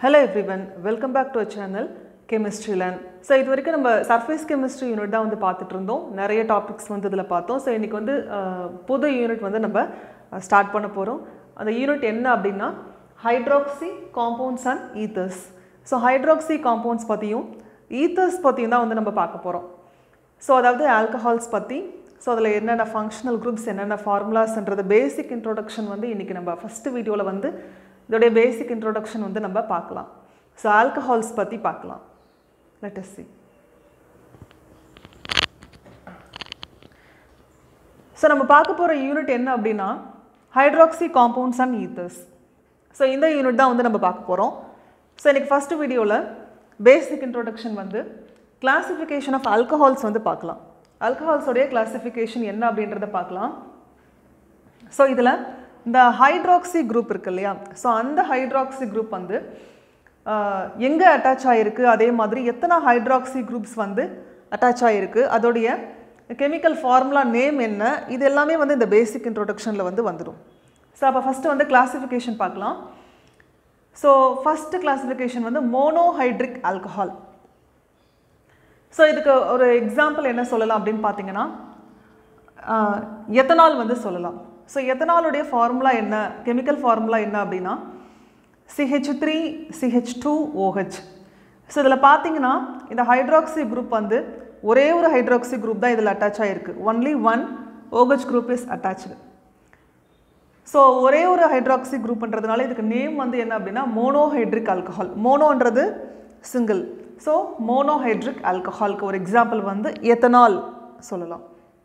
hello everyone welcome back to channel chemistry land so இது வரைக்கும் நம்ம சர்ஃபேஸ் கெமிஸ்ட்ரி யூனிட் தான் வந்து பார்த்துட்டு இருந்தோம் நிறைய டாபிக்ஸ் வந்து இதில் பார்த்தோம் ஸோ இன்றைக்கி வந்து அஹ், புது யூனிட் வந்து நம்ம ஸ்டார்ட் பண்ண போகிறோம் அந்த யூனிட் என்ன அப்படின்னா hydroxy compounds and ethers so hydroxy compounds பற்றியும் ஈத்தர்ஸ் பற்றியும் தான் வந்து நம்ம பார்க்க போகிறோம் ஸோ அதாவது ஆல்கஹால்ஸ் பற்றி ஸோ அதில் என்னென்ன ஃபங்க்ஷனல் குரூப்ஸ் என்னென்ன ஃபார்முலாஸ்ன்றது பேசிக் இன்ட்ரோடக்ஷன் வந்து இன்றைக்கி நம்ம ஃபஸ்ட்டு வீடியோவில் வந்து இதோடைய பேசிக் இன்ட்ரோடக்ஷன் வந்து நம்ம பார்க்கலாம் ஸோ ஆல்கஹால்ஸ் பற்றி பார்க்கலாம் லெட் us see ஸோ நம்ம பார்க்க போகிற யூனிட் என்ன அப்படின்னா hydroxy compounds and ethers so இந்த யூனிட் தான் வந்து நம்ம பார்க்க போகிறோம் ஸோ எனக்கு ஃபஸ்ட்டு வீடியோவில் பேசிக் இன்ட்ரோடக்ஷன் வந்து கிளாசிஃபிகேஷன் ஆஃப் ஆல்கஹால்ஸ் வந்து பார்க்கலாம் ஆல்கஹால்ஸோடைய கிளாசிஃபிகேஷன் என்ன அப்படின்றத பார்க்கலாம் ஸோ இதில் இந்த ஹைட்ராக்சி குரூப் இருக்கு இல்லையா ஸோ அந்த ஹைட்ராக்சி குரூப் வந்து எங்கே அட்டாச் ஆகிருக்கு அதே மாதிரி எத்தனை ஹைட்ராக்சி குரூப்ஸ் வந்து அட்டாச் ஆகிருக்கு அதோடைய கெமிக்கல் ஃபார்முலா நேம் என்ன இது எல்லாமே வந்து இந்த பேசிக் இன்ட்ரோடக்ஷனில் வந்து வந்துடும் ஸோ அப்போ ஃபஸ்ட்டு வந்து கிளாசிஃபிகேஷன் பார்க்கலாம் ஸோ ஃபஸ்ட்டு கிளாசிஃபிகேஷன் வந்து மோனோஹைட்ரிக் ஆல்கஹால் ஸோ இதுக்கு ஒரு எக்ஸாம்பிள் என்ன சொல்லலாம் அப்படின்னு பார்த்தீங்கன்னா எத்தனால் வந்து சொல்லலாம் ஸோ எத்தனாலுடைய ஃபார்முலா என்ன கெமிக்கல் ஃபார்முலா என்ன அப்படின்னா CH three CH two OH so இதில் பார்த்தீங்கன்னா இந்த ஹைட்ராக்சி குரூப் வந்து ஒரே ஒரு ஹைட்ராக்சி குரூப் தான் இதில் அட்டாச் ஆகிருக்கு only one OH group is attach so ஒரே ஒரு ஹைட்ராக்சி குரூப்ன்றதுனால இதுக்கு நேம் வந்து என்ன அப்படின்னா மோனோஹைட்ரிக் ஆல்கஹால் மோனோன்றது சிங்கிள் ஸோ மோனோஹைட்ரிக் ஆல்கஹாலுக்கு ஒரு எக்ஸாம்பிள் வந்து எத்தனால் சொல்லலாம்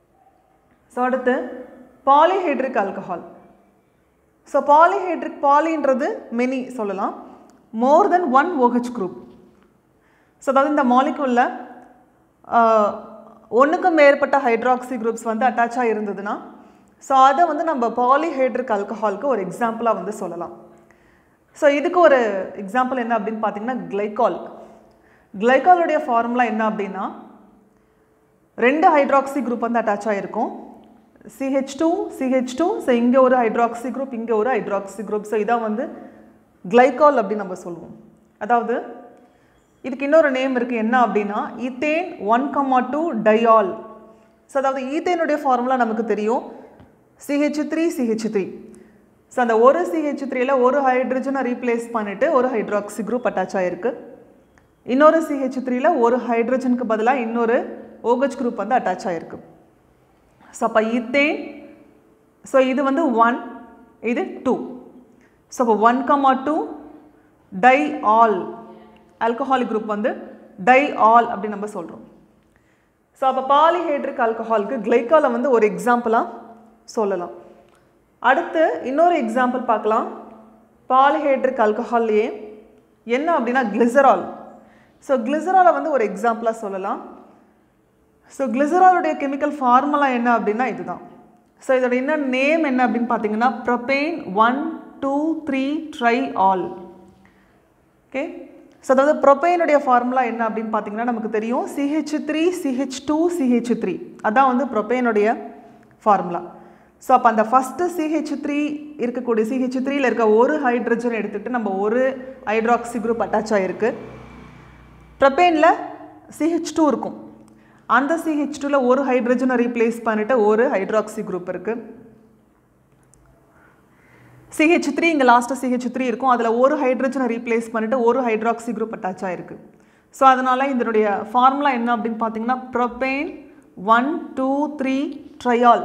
ஸோ அடுத்து பாலிஹைட்ரிக் ஆல்கஹால் ஸோ பாலிஹைட்ரிக் பாலின்றது மெனி சொல்லலாம் more than one OH group so அதாவது இந்த மாலிகுலில் ஒன்றுக்கும் மேற்பட்ட ஹைட்ராக்சி குரூப்ஸ் வந்து அட்டாச்சாக இருந்ததுன்னா ஸோ அதை வந்து நம்ம பாலிஹைட்ரிக் ஆல்கஹாலுக்கு ஒரு எக்ஸாம்பிளாக வந்து சொல்லலாம் ஸோ இதுக்கு ஒரு எக்ஸாம்பிள் என்ன அப்படின்னு பார்த்தீங்கன்னா கிளைகால் கிளைகாலுடைய ஃபார்முலா என்ன அப்படின்னா ரெண்டு ஹைட்ராக்சி குரூப் வந்து அட்டாச் ஆகிருக்கும் CH two CH two so இங்கே ஒரு ஹைட்ராக்சி குரூப் இங்கே ஒரு ஹைட்ராக்சி குரூப் ஸோ இதான் வந்து கிளைகால் அப்படின்னு நம்ம சொல்லுவோம் அதாவது இதுக்கு இன்னொரு நேம் இருக்குது என்ன அப்படின்னா ethane one comma two diol so அதாவது ஈத்தேனுடைய ஃபார்முலா நமக்கு தெரியும் CH three CH three so அந்த ஒரு சிஹெச் த்ரீல ஒரு ஹைட்ரஜனை ரீப்ளேஸ் பண்ணிவிட்டு ஒரு ஹைட்ராக்சி குரூப் அட்டாச் ஆகிருக்கு இன்னொரு சிஹெச் த்ரீல ஒரு ஹைட்ரஜனுக்கு பதிலாக இன்னொரு ஓகச் குரூப் வந்து அட்டாச் ஆகிருக்கு ஸோ அப்போ ஈத்தேன் ஸோ இது வந்து ஒன் இது டூ ஸோ அப்போ one comma two diol alcoholic group வந்து டை ஆல் அப்படின்னு நம்ம சொல்கிறோம் ஸோ அப்போ பாலிஹைட்ரிக் ஆல்கஹாலுக்கு கிளைக்காலை வந்து ஒரு எக்ஸாம்பிளாக சொல்லலாம் அடுத்து இன்னொரு எக்ஸாம்பிள் பார்க்கலாம் பாலிஹைட்ரிக் ஆல்கஹால்லையே என்ன அப்படின்னா கிளிசரால் ஸோ கிளிசராலை வந்து ஒரு எக்ஸாம்பிளாக சொல்லலாம் ஸோ கிளிசராலுடைய கெமிக்கல் ஃபார்முலா என்ன அப்படின்னா இதுதான் ஸோ இதோட என்ன நேம் என்ன அப்படின்னு பார்த்தீங்கன்னா propane one two three triol okay so அதாவது ப்ரொபெயினுடைய ஃபார்முலா என்ன அப்படின்னு பார்த்தீங்கன்னா நமக்கு தெரியும் CH three CH two CH three அதான் வந்து ப்ரொபெயினுடைய ஃபார்முலா ஸோ அப்போ அந்த ஃபஸ்ட்டு சிஹெச் த்ரீ இருக்கக்கூடிய சிஹெச் த்ரீல இருக்க ஒரு ஹைட்ரஜன் எடுத்துகிட்டு நம்ம ஒரு ஹைட்ராக்சி குரூப் அட்டாச் ஆகிருக்கு ப்ரொபெயினில் சிஹெச் டூ இருக்கும் அந்த சிஹெச் டூவில் ஒரு ஹைட்ரஜனை ரீப்ளேஸ் பண்ணிவிட்டு ஒரு ஹைட்ராக்சி குரூப் இருக்குது சிஹெச் த்ரீ இங்கே லாஸ்ட்டாக சிஹெச் த்ரீ இருக்கும் அதில் ஒரு ஹைட்ரஜனை ரீப்ளேஸ் பண்ணிவிட்டு ஒரு ஹைட்ராக்சி குரூப் அட்டாச் ஆகிருக்கு ஸோ அதனால் இதனுடைய ஃபார்முலா என்ன அப்படின்னு பார்த்தீங்கன்னா propane one two three triol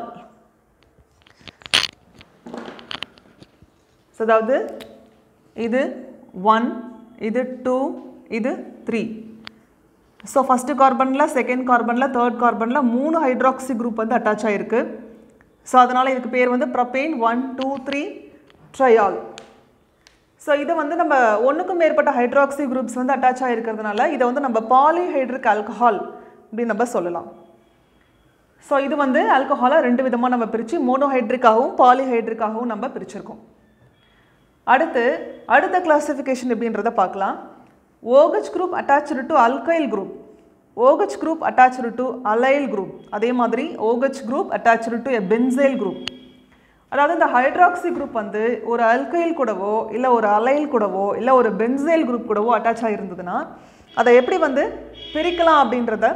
so அதாவது இது ஒன் இது டூ இது த்ரீ ஸோ ஃபஸ்ட்டு கார்பனில் செகண்ட் கார்பனில் தேர்ட் கார்பனில் மூணு ஹைட்ராக்சி குரூப் வந்து அட்டாச் ஆகிருக்கு ஸோ அதனால் இதுக்கு பேர் வந்து propane one two three triol so இதை வந்து நம்ம ஒன்றுக்கும் மேற்பட்ட ஹைட்ராக்சி குரூப்ஸ் வந்து அட்டாச் ஆகிருக்கிறதுனால இதை வந்து நம்ம பாலிஹைட்ரிக் ஆல்கஹால் அப்படின்னு நம்ம சொல்லலாம் ஸோ இது வந்து ஆல்கஹாலை ரெண்டு விதமாக நம்ம பிரித்து மோனோஹைட்ரிக்காகவும் பாலிஹைட்ரிக்காகவும் நம்ம பிரிச்சிருக்கோம் அடுத்து அடுத்த கிளாசிஃபிகேஷன் எப்படின்றத பார்க்கலாம் OH group attach to alkyl group OH group attach to allyl group அதே மாதிரி OH group attach to a benzyl group அதாவது இந்த ஹைட்ராக்சி குரூப் வந்து ஒரு அல்கைல் கூடவோ இல்லை ஒரு அலைல் கூடவோ இல்லை ஒரு பென்சைல் குரூப் கூடவோ அட்டாச் ஆகிருந்ததுன்னா அதை எப்படி வந்து பிரிக்கலாம் அப்படின்றத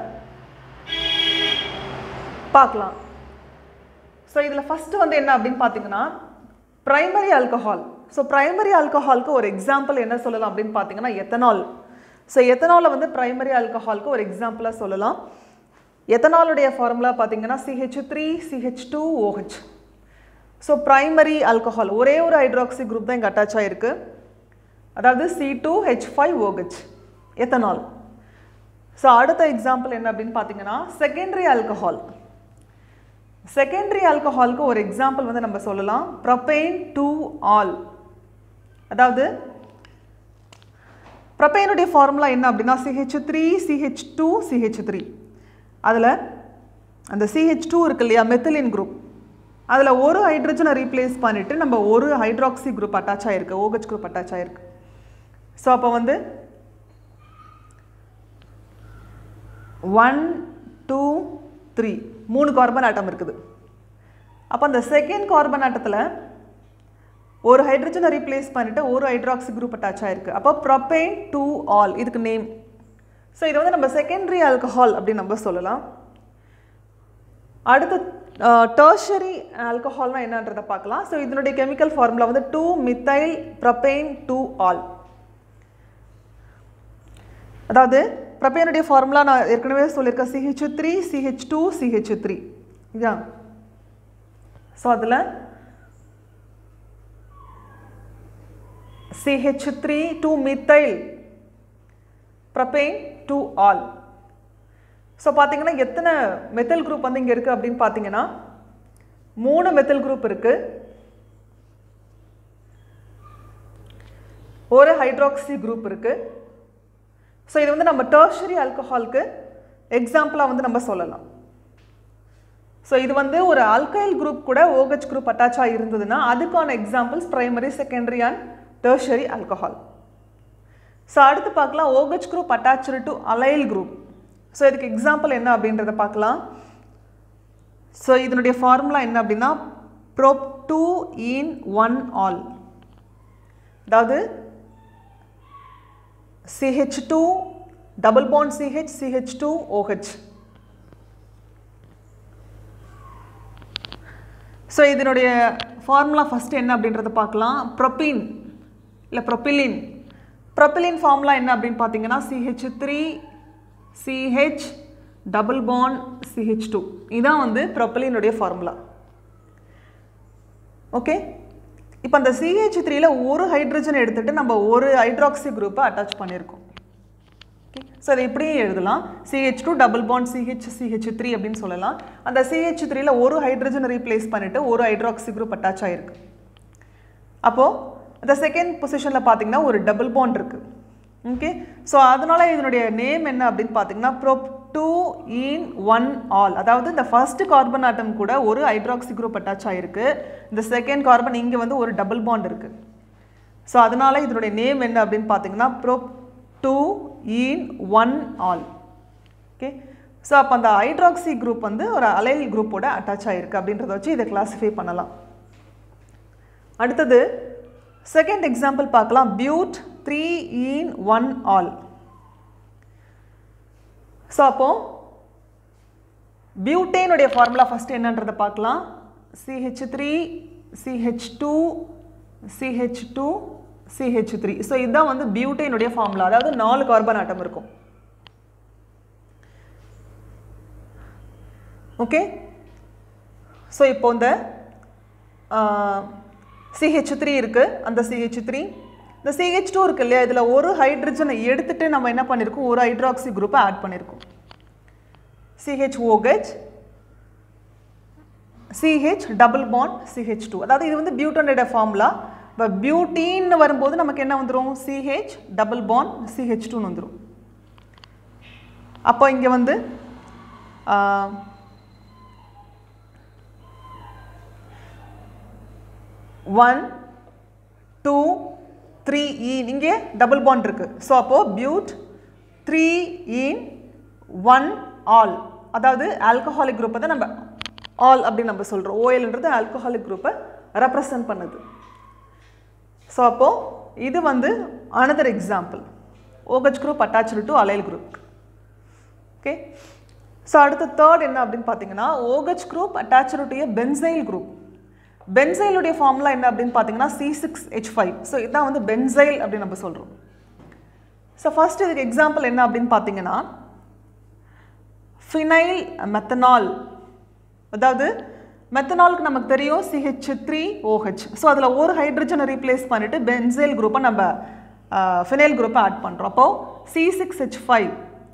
பார்க்கலாம் ஸோ இதில் ஃபஸ்ட்டு வந்து என்ன அப்படின்னு பார்த்தீங்கன்னா ப்ரைமரி ஆல்கஹால் ஸோ ப்ரைமரி ஆல்கஹாலுக்கு ஒரு எக்ஸாம்பிள் என்ன சொல்லலாம் அப்படின்னு பார்த்தீங்கன்னா எத்தனால் ஸோ எத்தனாலை வந்து ப்ரைமரி ஆல்கஹாலுக்கு ஒரு எக்ஸாம்பிளாக சொல்லலாம் எத்தனாலுடைய ஃபார்முலா பார்த்தீங்கன்னா CH three CH two OH so primary alcohol ஒரே ஒரு ஹைட்ராக்சி குரூப் தான் இங்கே அட்டாச் ஆகிருக்கு அதாவது C two H five OH ethanol so அடுத்த எக்ஸாம்பிள் என்ன அப்படின்னு பார்த்தீங்கன்னா செகண்டரி ஆல்கஹால் செகண்டரி ஆல்கஹாலுக்கு ஒரு எக்ஸாம்பிள் வந்து நம்ம சொல்லலாம் ப்ரொபெயின் டூ ஆல் அதாவது ப்ரொபெயினுடைய ஃபார்முலா என்ன அப்படின்னா CH three CH two CH three அதில் அந்த சிஹெச் டூ இருக்கு இல்லையா மெத்திலின் குரூப் அதில் ஒரு ஹைட்ரஜனை ரீப்ளேஸ் பண்ணிவிட்டு நம்ம ஒரு ஹைட்ராக்சி குரூப் அட்டாச் ஆகிருக்கு ஓஹெச் குரூப் அட்டாச் ஆகிருக்கு ஸோ அப்போ வந்து ஒன் டூ த்ரீ மூணு கார்பன் ஆட்டம் இருக்குது அப்போ அந்த செகண்ட் கார்பன் ஆட்டத்தில் ஒரு ஹைட்ரஜனை ரீப்ளேஸ் பண்ணிவிட்டு ஒரு ஹைட்ராக்சி குரூப் அட்டாச் ஆகிருக்கு அப்போ ப்ரொபெயின் டூ ஆல் இதுக்கு நேம் ஸோ இதை வந்து நம்ம செகண்டரி ஆல்கஹால் அப்படின்னு நம்ம சொல்லலாம் அடுத்து டர்ஷரி ஆல்கஹால்னா என்னன்றதை பார்க்கலாம் ஸோ இதனுடைய கெமிக்கல் ஃபார்முலா வந்து two methyl propane two ol அதாவது ப்ரொபெயினுடைய ஃபார்முலா நான் ஏற்கனவே சொல்லியிருக்கேன் CH three CH two CH three இதா ஸோ அதில் CH three two methyl propane two ol so பார்த்தீங்கன்னா எத்தனை மெத்தல் குரூப் வந்து இங்கே இருக்குது அப்படின்னு பார்த்தீங்கன்னா மூணு மெத்தல் குரூப் இருக்குது ஒரு ஹைட்ராக்சி குரூப் இருக்குது ஸோ இது வந்து நம்ம டர்ஷரி ஆல்கஹாலுக்கு எக்ஸாம்பிளாக வந்து நம்ம சொல்லலாம் ஸோ இது வந்து ஒரு ஆல்கைல் குரூப் கூட OH குரூப் அட்டாச் இருந்ததுன்னா அதுக்கான examples primary secondary and tertiary alcohol so அடுத்து பார்க்கலாம் OH group attach to allyl group so இதுக்கு எக்ஸாம்பிள் என்ன அப்படின்றத பார்க்கலாம் ஸோ இதனுடைய ஃபார்முலா என்ன அப்படின்னா prop two ene one ol அதாவது CH two double bond CH CH two OH so இதனுடைய ஃபார்முலா ஃபஸ்ட்டு என்ன அப்படின்றத பார்க்கலாம் ப்ரொப்பீன் இல்லை ப்ரொப்பிலின் ப்ரொப்பிலின் ஃபார்முலா என்ன அப்படின்னு பார்த்தீங்கன்னா CH three CH double bond CH two இதான் வந்து ப்ரொப்பிலினுடைய ஃபார்முலா ஓகே இப்போ அந்த சிஹெச் த்ரீல ஒரு ஹைட்ரஜன் எடுத்துட்டு நம்ம ஒரு ஹைட்ராக்சி குரூப்பை அட்டாச் பண்ணியிருக்கோம் ஓகே ஸோ அதை இப்படியே எழுதலாம் CH two double bond CH CH three அப்படின்னு சொல்லலாம் அந்த சிஹெச் த்ரீல ஒரு ஹைட்ரஜனை ரீப்ளேஸ் பண்ணிட்டு ஒரு ஹைட்ராக்சி குரூப் அட்டாச் ஆயிருக்கு அப்போது அந்த செகண்ட் பொசிஷனில் பார்த்தீங்கன்னா ஒரு டபுள் பாண்ட் இருக்குது ஓகே ஸோ அதனால இதனுடைய நேம் என்ன அப்படின்னு பார்த்தீங்கன்னா prop two ene one ol அதாவது இந்த ஃபர்ஸ்ட் கார்பன் ஆட்டம் கூட ஒரு ஹைட்ராக்சி குரூப் அட்டாச் ஆயிருக்கு இந்த செகண்ட் கார்பன் இங்கே வந்து ஒரு டபுள் பாண்ட் இருக்குது ஸோ அதனால இதனுடைய நேம் என்ன அப்படின்னு பார்த்தீங்கன்னா prop two ene one ol okay so அப்போ அந்த ஹைட்ராக்சி குரூப் வந்து ஒரு அலைல் குரூப்போட அட்டாச் ஆகிருக்கு அப்படின்றத வச்சு இதை கிளாஸிஃபை பண்ணலாம் அடுத்தது செகண்ட் எக்ஸாம்பிள் பார்க்கலாம் but three ene one ol so அப்போ பியூட்டேனுடைய ஃபார்முலா ஃபஸ்ட்டு என்னன்றதை பார்க்கலாம் CH three CH two CH two CH three so இதுதான் வந்து பியூட்டேனுடைய ஃபார்முலா அதாவது நாலு கார்பன் ஆட்டம் இருக்கும் ஓகே ஸோ இப்போ இந்த சிஹெச் த்ரீ இருக்குது அந்த சிஹெச் த்ரீ இந்த சிஹெச் டூ இருக்கு இல்லையா இதில் ஒரு ஹைட்ரஜனை எடுத்துட்டு நம்ம என்ன பண்ணியிருக்கோம் ஒரு ஹைட்ராக்சி குரூப்பை ஆட் பண்ணியிருக்கோம் CH OH CH double bond CH two அதாவது இது வந்து பியூட்டனோட ஃபார்முலா இப்போ பியூட்டின்னு வரும்போது நமக்கு என்ன வந்துடும் சிஹெச் டபுள் பாண்ட் சிஹெச் டூன்னு வந்துடும் அப்போ இங்கே வந்து ஒன் டூ த்ரீ இன் இங்கே டபுள் பாண்ட் இருக்குது ஸோ அப்போது but three ene one ol அதாவது ஆல்கஹாலிக் குரூப்பை தான் நம்ம ஆல் அப்படின்னு நம்ம சொல்கிறோம் ஓஎல்ன்றது ஆல்கஹாலிக் குரூப்பை ரெப்ரசன்ட் பண்ணுது ஸோ அப்போது இது வந்து another example OH group attach to allyl group okay so அடுத்த தேர்ட் என்ன அப்படின்னு பார்த்தீங்கன்னா OH group attach to benzyl group பென்சைலுடைய ஃபார்முலா என்ன அப்படின்னு பார்த்தீங்கன்னா C six H five so இதுதான் வந்து பென்சைல் அப்படின்னு நம்ம சொல்கிறோம் ஸோ ஃபர்ஸ்ட் இதுக்கு எக்ஸாம்பிள் என்ன அப்படின்னு பார்த்தீங்கன்னா ஃபினைல் மெத்தனால் அதாவது மெத்தனாலுக்கு நமக்கு தெரியும் சிஹெச் த்ரீ ஓஹெச் ஸோ அதில் ஒரு ஹைட்ரஜனை ரீப்ளேஸ் பண்ணிவிட்டு பென்சைல் குரூப்பை நம்ம ஃபினைல் குரூப்பை ஆட் பண்ணுறோம் அப்போது C six H five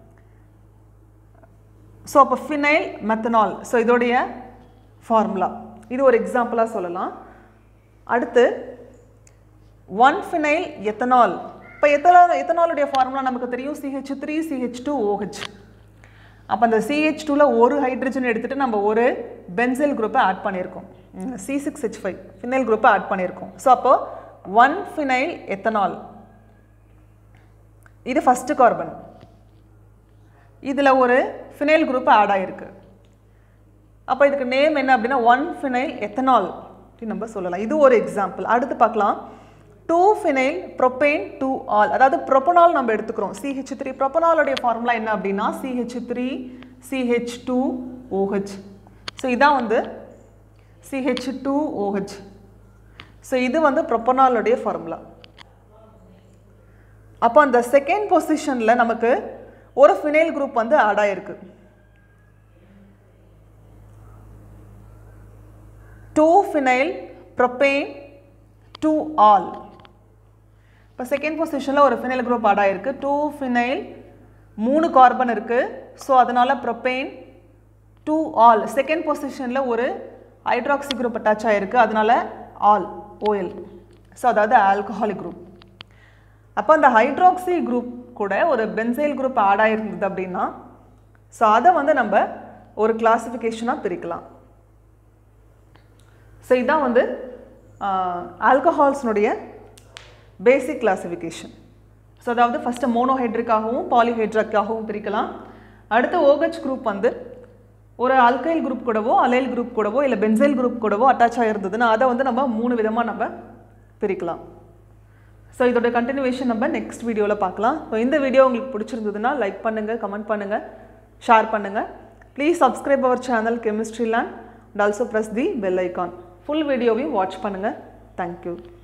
so அப்போ ஃபினைல் மெத்தனால் ஸோ இதோடைய ஃபார்முலா இது ஒரு எக்ஸாம்பிளாக சொல்லலாம் அடுத்து ஒன் ஃபினைல் எத்தனால் இப்போ எத்தனால் எத்தனாலுடைய ஃபார்முலா நமக்கு தெரியும் CH three CH two OH அப்போ அந்த சிஹெச் டூவில் ஒரு ஹைட்ரஜன் எடுத்துகிட்டு நம்ம ஒரு பென்சில் குரூப்பை ஆட் பண்ணியிருக்கோம் C six H five phenyl குரூப்பை ஆட் பண்ணியிருக்கோம் ஸோ அப்போ ஒன் ஃபினைல் எத்தனால் இது ஃபஸ்ட்டு கார்பன் இதில் ஒரு ஃபினைல் குரூப் ஆட் ஆகிருக்கு அப்போ இதுக்கு நேம் என்ன அப்படின்னா ஒன் ஃபினைல் எத்தனால் அப்படின்னு நம்ம சொல்லலாம் இது ஒரு எக்ஸாம்பிள் அடுத்து பார்க்கலாம் two phenyl propane two ol அதாவது ப்ரொப்பனால் நம்ம எடுத்துக்கிறோம் சிஹெச் த்ரீ ப்ரொப்பனாலுடைய ஃபார்முலா என்ன அப்படின்னா CH three CH two OH so இதான் வந்து சிஹெச் டூ ஓஹெச் ஸோ இது வந்து ப்ரொப்பனாலுடைய ஃபார்முலா அப்போ அந்த செகண்ட் பொசிஷனில் நமக்கு ஒரு ஃபினைல் குரூப் வந்து ஆட் ஆயிருக்கு two phenyl propane two ol இப்போ செகண்ட் பொசிஷனில் ஒரு ஃபினைல் குரூப் ஆட் ஆயிருக்கு டூ ஃபினைல் மூணு கார்பன் இருக்குது ஸோ அதனால் ப்ரொபேன் டூ ஆல் செகண்ட் பொசிஷனில் ஒரு ஹைட்ராக்சி குரூப் அட்டாச் ஆகிருக்கு அதனால ஆல் ஓஎல் ஸோ அதாவது ஆல்கஹாலிக் குரூப் அப்போ அந்த ஹைட்ராக்சி குரூப் கூட ஒரு பென்சைல் குரூப் ஆட் ஆகிருந்தது அப்படின்னா ஸோ அதை வந்து நம்ம ஒரு கிளாசிஃபிகேஷனாக பிரிக்கலாம் ஸோ இதான் வந்து ஆல்கஹால்ஸ்னுடைய பேசிக் கிளாசிஃபிகேஷன் ஸோ அதாவது ஃபஸ்ட்டு மோனோஹைட்ரிக்காகவும் பாலிஹைட்ரிக்காகவும் பிரிக்கலாம் அடுத்து ஓகச் குரூப் வந்து ஒரு அல்கைல் குரூப் கூடவோ அலைல் குரூப் கூடவோ இல்லை பென்சைல் குரூப் கூடவோ அட்டாச் ஆகிருந்ததுன்னா அதை வந்து நம்ம மூணு விதமாக நம்ம பிரிக்கலாம் ஸோ இதோட கண்டினியூவேஷன் நம்ம நெக்ஸ்ட் வீடியோவில் பார்க்கலாம் ஸோ இந்த வீடியோ உங்களுக்கு பிடிச்சிருந்ததுன்னா லைக் பண்ணுங்கள் கமெண்ட் பண்ணுங்கள் ஷேர் பண்ணுங்கள் please subscribe our channel chemistry land and also press the bell icon full வீடியோவையும் வாட்ச் பண்ணுங்கள் தேங்க்யூ